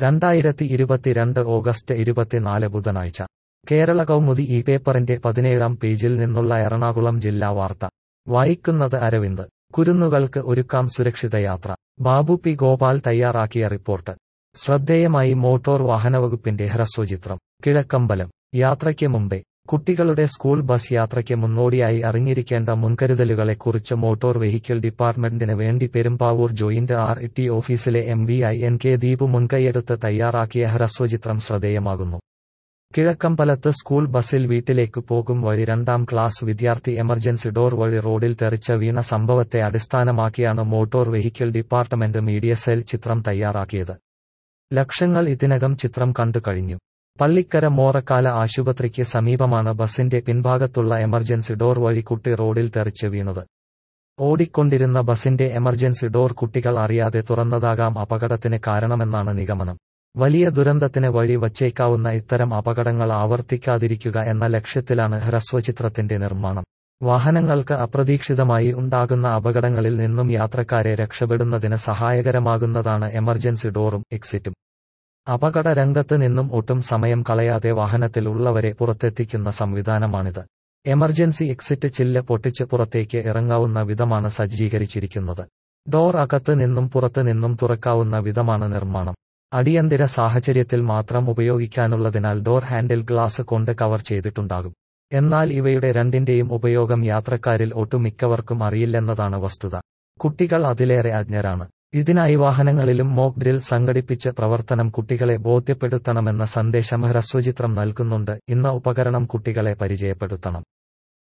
രണ്ടായിരത്തി ഇരുപത്തിരണ്ട് ഓഗസ്റ്റ് ഇരുപത്തിനാല് ബുധനാഴ്ച കേരള കൗമുദി ഈ പേപ്പറിന്റെ പതിനേഴാം പേജിൽ നിന്നുള്ള എറണാകുളം ജില്ലാ വാർത്ത വായിക്കുന്നത് അരവിന്ദ് കുരുന്നുകൾക്ക് ഒരുക്കാം സുരക്ഷിത യാത്ര ബാബു പി ഗോപാൽ തയ്യാറാക്കിയ റിപ്പോർട്ട് ശ്രദ്ധേയമായി മോട്ടോർ വാഹനവകുപ്പിന്റെ ഹ്രസ്വചിത്രം കിഴക്കമ്പലം യാത്രയ്ക്ക് മുമ്പേ കുട്ടികളുടെ സ്കൂൾ ബസ് യാത്രയ്ക്ക് മുന്നോടിയായി അറിഞ്ഞിരിക്കേണ്ട മുൻകരുതലുകളെക്കുറിച്ച് മോട്ടോർ വെഹിക്കിൾ ഡിപ്പാർട്ട്മെന്റിന് വേണ്ടി പെരുമ്പാവൂർ ജോയിന്റ് ആർ ടി ഓഫീസിലെ M V I N K Deep മുൻകൈയെടുത്ത് തയ്യാറാക്കിയ ഹ്രസ്വചിത്രം ശ്രദ്ധേയമാകുന്നു കിഴക്കമ്പലത്ത് സ്കൂൾ ബസ്സിൽ വീട്ടിലേക്ക് പോകും വഴി രണ്ടാം ക്ലാസ് വിദ്യാർത്ഥി എമർജൻസി ഡോർ വഴി റോഡിൽ തെറിച്ച വീണ സംഭവത്തെ അടിസ്ഥാനമാക്കിയാണ് motor vehicle department media cell ചിത്രം തയ്യാറാക്കിയത് ലക്ഷങ്ങൾ ഇതിനകം ചിത്രം കണ്ടു കഴിഞ്ഞു പള്ളിക്കര മോറക്കാല ആശുപത്രിക്ക് സമീപമാണ് ബസിന്റെ പിൻഭാഗത്തുള്ള എമർജൻസി ഡോർ വഴി കുട്ടി റോഡിൽ തെറിച്ച് വീണത് ഓടിക്കൊണ്ടിരുന്ന ബസിന്റെ എമർജൻസി ഡോർ കുട്ടികൾ അറിയാതെ തുറന്നതാകാം അപകടത്തിന് കാരണമെന്നാണ് നിഗമനം വലിയ ദുരന്തത്തിന് വഴി വച്ചേക്കാവുന്ന ഇത്തരം അപകടങ്ങൾ ആവർത്തിക്കാതിരിക്കുക എന്ന ലക്ഷ്യത്തിലാണ് ഹ്രസ്വചിത്രത്തിന്റെ നിർമ്മാണം വാഹനങ്ങൾക്ക് അപ്രതീക്ഷിതമായി ഉണ്ടാകുന്ന അപകടങ്ങളിൽ നിന്നും യാത്രക്കാരെ രക്ഷപ്പെടുന്നതിന് സഹായകരമാകുന്നതാണ് എമർജൻസി ഡോറും എക്സിറ്റും അപകട രംഗത്ത് നിന്നും ഒട്ടും സമയം കളയാതെ വാഹനത്തിൽ ഉള്ളവരെ പുറത്തെത്തിക്കുന്ന സംവിധാനമാണിത് എമർജൻസി എക്സിറ്റ് ചില്ല് പൊട്ടിച്ച് പുറത്തേക്ക് ഇറങ്ങാവുന്ന വിധമാണ് സജ്ജീകരിച്ചിരിക്കുന്നത് ഡോർ അകത്ത് നിന്നും പുറത്ത് നിന്നും തുറക്കാവുന്ന വിധമാണ് നിർമ്മാണം അടിയന്തര സാഹചര്യത്തിൽ മാത്രം ഉപയോഗിക്കാനുള്ളതിനാൽ ഡോർ ഹാൻഡിൽ ഗ്ലാസ് കൊണ്ട് കവർ ചെയ്തിട്ടുണ്ടാകും എന്നാൽ ഇവയുടെ രണ്ടിന്റെയും ഉപയോഗം യാത്രക്കാരിൽ ഒട്ടുമിക്കവർക്കും അറിയില്ലെന്നതാണ് വസ്തുത കുട്ടികൾ അതിലേറെ അജ്ഞരാണ് ഇതിനായി വാഹനങ്ങളിലും മോക്ക് ഡ്രിൽ സംഘടിപ്പിച്ച് പ്രവർത്തനം കുട്ടികളെ ബോധ്യപ്പെടുത്തണമെന്ന സന്ദേശം ഹ്രസ്വചിത്രം നൽകുന്നുണ്ട് ഇന്ന ഉപകരണം കുട്ടികളെ പരിചയപ്പെടുത്തണം